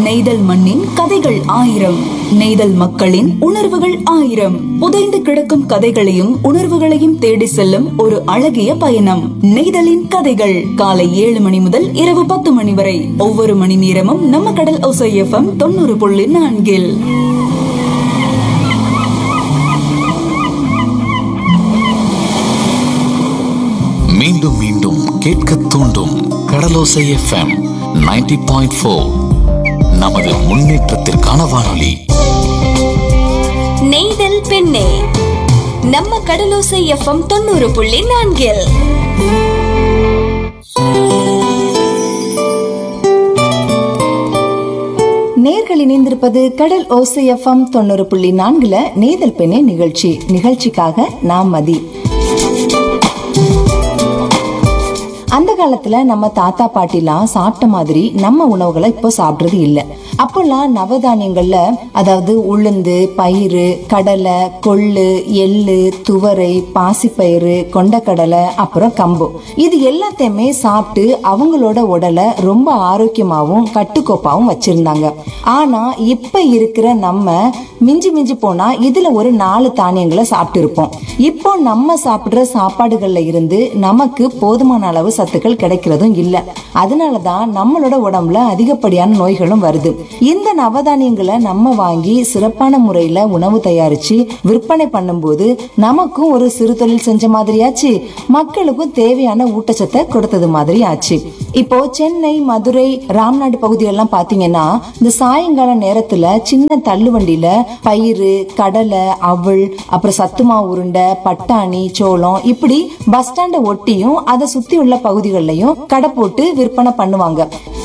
நெய்தல் மண்ணின் கதைகள் ஆயிரம் நெய்தல் மக்களின் உணர்வுகள் ஆயிரம் புதைந்து கிடக்கும் கதைகளையும் உணர்வுகளையும் தேடி செல்லும் ஒரு அழகிய பயணம் நெய்தலின் கதைகள் காலை ஏழு மணி முதல் இரவு பத்து மணி வரை ஒவ்வொரு மணி நேரமும் நம்ம கடல் ஒசை எஃப்எம் தொண்ணூறு புள்ளி நான்கில் மீண்டும் மீண்டும் கேட்க தூண்டும் கடலோசை எஃப்எம் 90.4 பாயிண்ட் ஃபோர் நமது முன்னேற்றத்திற்கான வானொலி நெய்தல் பெண்ணே நம்ம கடலோசை எஃப்எம் தொண்ணூறு புள்ளி நான்கில் நேர்கள் இணைந்திருப்பது கடல் ஓசை எஃப்எம் தொண்ணூறு புள்ளி நான்குல நேதல் பெண்ணே நிகழ்ச்சி நிகழ்ச்சிக்காக நாம் மதி அந்த காலத்துல நம்ம தாத்தா பாட்டிலாம் சாப்பிட்ட மாதிரி நம்ம உணவுகளை இப்போ சாப்பிடுறது இல்ல அப்போல்லாம் நவதானியங்கள்ல அதாவது உளுந்து பயிறு கடலை கொள்ளு எள்ளு துவரை பாசிப்பயிறு கொண்டக்கடலை அப்புறம் கம்பு இது எல்லாத்தையுமே சாப்பிட்டு அவங்களோட உடலை ரொம்ப ஆரோக்கியமாவும் கட்டுக்கோப்பாவும் வச்சிருந்தாங்க ஆனா இப்ப இருக்கிற நம்ம மிஞ்சி மிஞ்சி போனா இதுல ஒரு நாலு தானியங்களை சாப்பிட்டு இருப்போம் இப்போ நம்ம சாப்பிடுற சாப்பாடுகள்ல இருந்து நமக்கு போதுமான அளவு சத்துக்கள் கிடைக்கிறதும் இல்ல அதனாலதான் நம்மளோட உடம்புல அதிகப்படியான நோய்களும் வருது இந்த நவதானியங்களை நம்ம வாங்கி சிறப்பான முறையில உணவு தயாரிச்சு விற்பனை பண்ணும்போது நமக்கும் ஒரு சிறு தொழில் செஞ்ச மாதிரியாச்சு மக்களுக்கும் தேவையான ஊட்டச்சத்தை கொடுத்தது மாதிரி ஆச்சு இப்போ சென்னை மதுரை ராம்நாடு பகுதியெல்லாம் பாத்தீங்கன்னா இந்த சாயங்கால நேரத்துல சின்ன தள்ளுவண்டியில பயிறு கடலை அவள் அப்புறம் சத்துமாவு உருண்டை பட்டாணி சோளம் இப்படி பஸ் ஸ்டாண்டை ஒட்டியும் அதை சுத்தி உள்ள பகுதிகளிலையும் கடை போட்டு விற்பனை பண்ணுவாங்க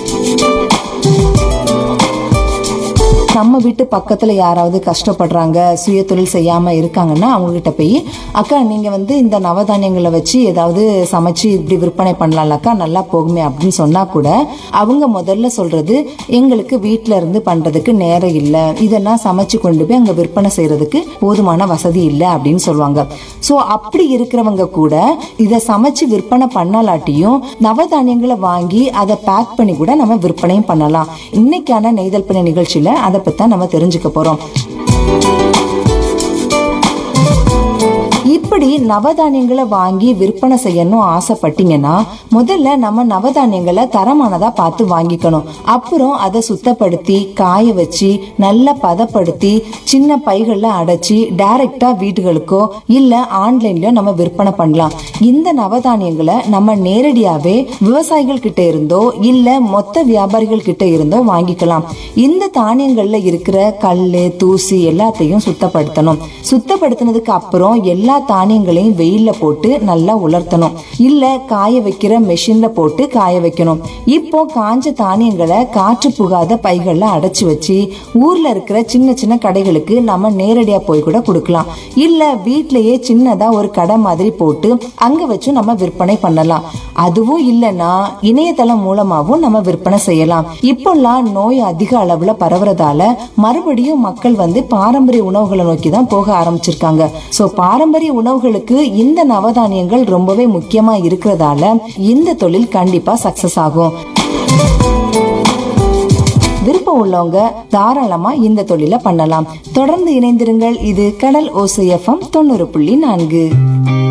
நம்ம வீட்டு பக்கத்துல யாராவது கஷ்டப்படுறாங்க சுய தொழில் செய்யாம இருக்காங்கன்னா அவங்க கிட்ட போய் அக்கா நீங்க வந்து இந்த நவதானியங்களை வச்சு ஏதாவது சமைச்சு இப்படி விற்பனை பண்ணலாம்ல அக்கா நல்லா போகுமே அப்படின்னு சொன்னா கூட அவங்க முதல்ல சொல்றது எங்களுக்கு வீட்ல இருந்து பண்றதுக்கு நேரம் இல்ல இதெல்லாம் சமைச்சு கொண்டு போய் அங்க விற்பனை செய்யறதுக்கு போதுமான வசதி இல்லை அப்படின்னு சொல்லுவாங்க சோ அப்படி இருக்கிறவங்க கூட இதை சமைச்சு விற்பனை பண்ணலாட்டியும் நவதானியங்களை வாங்கி அதை பேக் பண்ணி கூட நம்ம விற்பனையும் பண்ணலாம் இன்னைக்கான நெய்தல் பண்ண நிகழ்ச்சியில அதை பத்தி தான் நம்ம தெரிஞ்சுக்க போறோம் இப்படி நவதானியங்களை வாங்கி விற்பனை செய்யணும் ஆசைப்பட்டீங்கன்னா முதல்ல நம்ம நவதானியங்களை தரமானதா பார்த்து வாங்கிக்கணும் அப்புறம் அதை சுத்தப்படுத்தி காய வச்சு நல்லா பதப்படுத்தி சின்ன பைகள்ல அடைச்சி டைரக்டா வீடுகளுக்கோ இல்ல ஆன்லைன்லயோ நம்ம விற்பனை பண்ணலாம் இந்த நவதானியங்களை நம்ம நேரடியாவே விவசாயிகள் கிட்ட இருந்தோ இல்ல மொத்த வியாபாரிகள் கிட்ட இருந்தோ வாங்கிக்கலாம் இந்த தானியங்கள்ல இருக்கிற கல்லு தூசி எல்லாத்தையும் சுத்தப்படுத்தணும் சுத்தப்படுத்தினதுக்கு அப்புறம் எல்லா தானியங்களையும் வெயில்ல போட்டு நல்லா உலர்த்தணும் இல்ல காய வைக்கிற மெஷின்ல போட்டு காய வைக்கணும் இப்போ காஞ்ச தானியங்களை காற்று புகாத பைகள்ல அடைச்சு வச்சு ஊர்ல இருக்கிற சின்ன சின்ன கடைகளுக்கு நம்ம நேரடியா போய் கூட கொடுக்கலாம் இல்ல வீட்லயே சின்னதா ஒரு கடை மாதிரி போட்டு அங்க வச்சு நம்ம விற்பனை பண்ணலாம் அதுவும் இல்லைன்னா இணையதளம் மூலமாவும் நம்ம விற்பனை செய்யலாம் இப்போல்லாம் நோய் அதிக அளவுல பரவுறதால மறுபடியும் மக்கள் வந்து பாரம்பரிய உணவுகளை நோக்கி தான் போக ஆரம்பிச்சிருக்காங்க சோ பாரம்பரிய உணவுகளுக்கு இந்த நவதானியங்கள் ரொம்பவே முக்கியமா இருக்கிறதால இந்த தொழில் கண்டிப்பா சக்சஸ் ஆகும் விருப்பம் உள்ளவங்க தாராளமா இந்த தொழிலை பண்ணலாம் தொடர்ந்து இணைந்திருங்கள் இது கடல் ஓசை எஃப்எம் தொண்ணூறு புள்ளி நான்கு